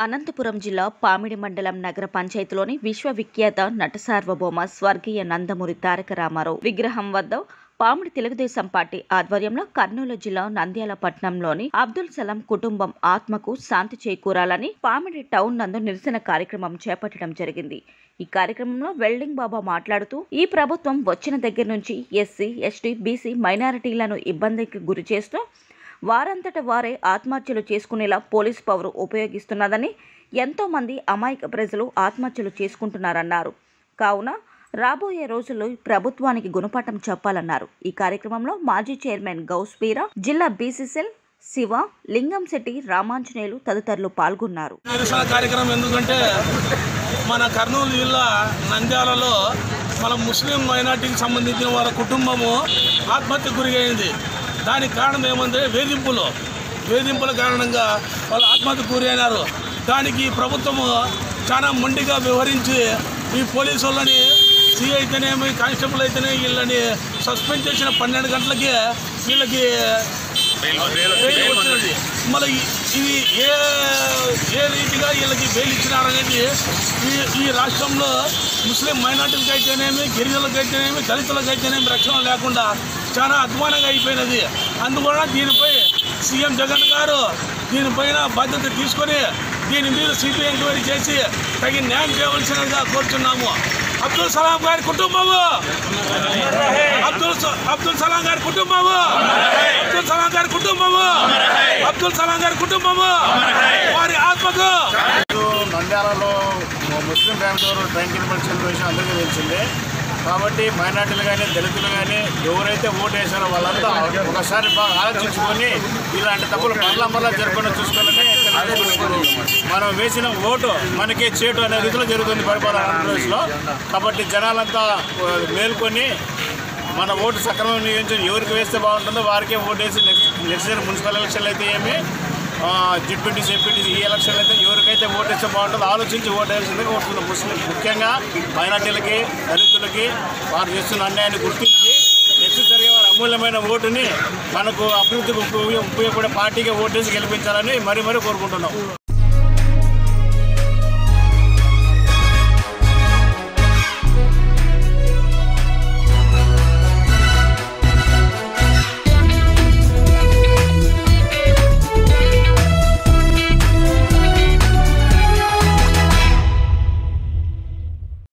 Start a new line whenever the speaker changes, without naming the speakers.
అనంతపురం జిల్లా పామిడి మండలం నగర పంచాయతీలోని విశ్వవిఖ్యాత నట సార్వభౌమ స్వర్గీయ నందమూరి తారక రామారావు విగ్రహం వద్ద పామిడి తెలుగుదేశం పార్టీ ఆధ్వర్యంలో కర్నూలు జిల్లా నంద్యాల పట్టణంలోని అబ్దుల్ సలాం కుటుంబం ఆత్మకు శాంతి చేకూరాలని పామిడి టౌన్ నందు నిరసన కార్యక్రమం చేపట్టడం జరిగింది ఈ కార్యక్రమంలో వెల్డింగ్ బాబా మాట్లాడుతూ ఈ ప్రభుత్వం వచ్చిన దగ్గర నుంచి ఎస్సీ ఎస్టీ బీసీ మైనారిటీలను ఇబ్బందికి గురి చేస్తూ వారంతట వారే ఆత్మహత్యలు చేసుకునేలా పోలీస్ పవర్ ఉపయోగిస్తున్నదని ఎంతోమంది అమాయక ప్రజలు ఆత్మహత్యలు చేసుకుంటున్నారన్నారు కావున రాబోయే రోజుల్లో ఈ ప్రభుత్వానికి గుణపాఠం చెప్పాలన్నారు ఈ కార్యక్రమంలో మాజీ చైర్మన్ గౌస్పీరా జిల్లా బీసీసీఎల్ శివ లింగంశెట్టి రామాంజనేయులు తదితరులు పాల్గొన్నారు
నిరసన కార్యక్రమం ఎందుకంటే మన కర్నూలు జిల్లా నంద్యాలలో మన ముస్లిం మైనార్టీకి సంబంధించిన వాళ్ళ కుటుంబము ఆత్మహత్యకు గురైంది దానికి కారణం ఏమంటే వేధింపులు వేధింపుల కారణంగా వాళ్ళు ఆత్మహత్యకు గురి అయినారు దానికి ఈ ప్రభుత్వము చాలా మొండిగా వ్యవహరించి ఈ పోలీసు వాళ్ళని సి అయితేనేమి కానిస్టేబుల్ అయితేనే వీళ్ళని సస్పెండ్ చేసిన పన్నెండు గంటలకే వీళ్ళకి బెయిల్ వచ్చినది మళ్ళీ ఇది ఏ ఏ రీతిగా వీళ్ళకి బెయిల్ ఇచ్చినారనేది ఈ ఈ రాష్ట్రంలో ముస్లిం మైనార్టీలకు అయితేనేమి గిరిజనులకు అయితేనేమి దళితులకు అయితేనేమి రక్షణ లేకుండా చాలా అధ్వానంగా అయిపోయినది అందువలన దీనిపై సీఎం జగన్ గారు దీనిపైన బాధ్యత తీసుకొని దీని మీద సిబిఐ ఎంక్వైరీ చేసి తగిన న్యాయం చేయవలసినదిగా కోరుచున్నాము అబ్దుల్ సలాం గారి కుటుంబము అబ్దుల్ స- అబ్దుల్ సలాం గారి కుటుంబము అబ్దుల్ సలాం గారి కుటుంబము అబ్దుల్ సలాం గారి కుటుంబము వారి ఆత్మకు
ఈరోజు నంద్యాలలో ముస్లిం ఫ్యామిలీ వారు ట్రైన్ కింద పడిచిన విషయం అందరికీ తెలిసిందే కాబట్టి మైనార్టీలు కానీ దళితులు కానీ ఎవరైతే ఓటు వేశారో వాళ్ళంతా ఒకసారి బాగా ఆలోచించుకొని ఇలాంటి తప్పులు మరలా మరలా జరగకుండా చూసుకోవాలని తెలుసుకున్నాం. మనం వేసిన ఓటు మనకే చేటు అనే రీతిలో జరుగుతుంది పరిపాలన ఆంధ్రప్రదేశ్లో కాబట్టి జనాలంతా ఆ, మేల్కొని మన ఓటు సక్రమం నియోజన ఎవరికి వేస్తే బాగుంటుందో వారికే ఓటు వేసి నెక్స్ట్ నెక్స్ట్ ఇయర్ మున్సిపల్ ఎలక్షన్లు అయితే ఏమి జెడ్పీటీసీ ఎంపీటీసీ ఈ ఎలక్షన్లు అయితే ఎవరికైతే ఓటు వేస్తే బాగుంటుందో ఆలోచించి ఓటు వేసిందిగా కోరుతున్నాం ముస్లిం ముఖ్యంగా మైనార్టీలకి దళితులకి వారు చేస్తున్న అన్యాయాన్ని గుర్తించి నెక్స్ట్ జరిగే వారి అమూల్యమైన ఓటుని మనకు అభివృద్ధికి ఉపయోగ ఉపయోగపడే పార్టీకి ఓటేసి గెలిపించాలని మరీ మరీ కోరుకుంటున్నాం